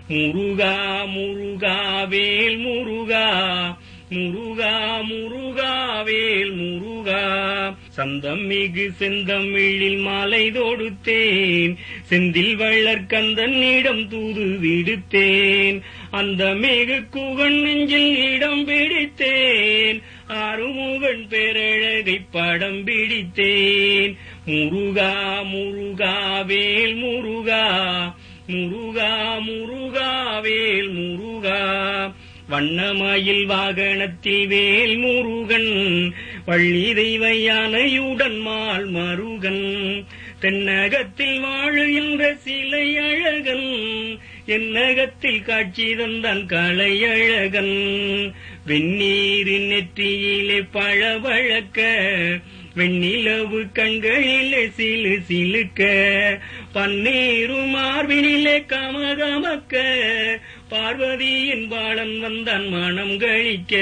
முருகா முருகா வேல் முருகா முருகா முருகா வேல் முருகா சந்தம் மிகு செந்தமிழில் மாலை தொடுத்தேன் செந்தில் வள்ளற் கந்தனிடம் தூது விடுத்தேன் அந்த மிகு குகன் நெஞ்சில் இடம் பிடித்தேன் ஆறுமுகன் பேரழகை படம் பிடித்தேன் முருகா முருகா வேல் முருகா முருகா முருகா வேல் முருகா வண்ணமயில் வாகனத்தில் வேல் முருகன் வள்ளி தெய்வ யானையுடன் மால் மருகன் தென்னகத்தில் வாழுகின்ற சிலை அழகன் என்னகத்தில் காட்சி தந்தான் கலை அழகன் வெந்நீரின் நெற்றியிலே பழவழக்க வெண்ணிலவு கண்களிலே சிலு சிலுக்க பன்னீரும் மார்பினிலே கமகமக்க பார்வதியின் பாலன் வந்தான் மனம் கழிக்க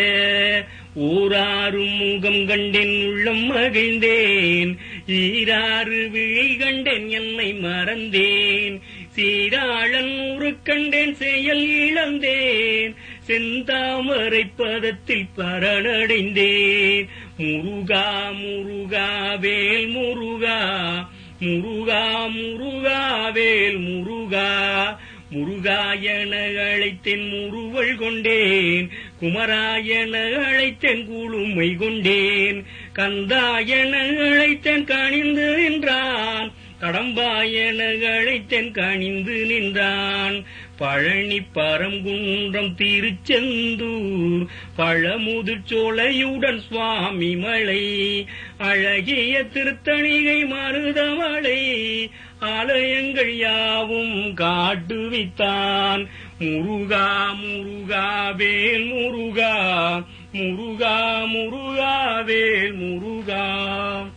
ஊராறும் முகம் கண்டேன் உள்ளம் மகிழ்ந்தேன் ஈராறு விழி கண்டேன் என்னை மறந்தேன் சீராளன் ஊரு கண்டேன் செயல் இழந்தேன் செந்தாமரை பதத்தில் பரணடைந்தேன் முருகா முருகா வேல் முருகா முருகா முருகா வேல் முருகா முருகாயன அழைத்தேன் முருவல் கொண்டேன் குமராயன அழைத்தேன் கூழுமை கொண்டேன் கந்தாயன அழைத்தேன் கணிந்து நின்றான் கடம்பாயன அழைத்தேன் கணிந்து நின்றான் பழனி பரங்குன்றம் திருச்செந்தூர் பழமுதுச்சோலையுடன் சுவாமி மலை அழகிய திருத்தணிகை மருதமலை ஆலயங்கள் யாவும் காட்டுவித்தான் முருகா முருகா வேல் முருகா முருகா முருகா வேல் முருகா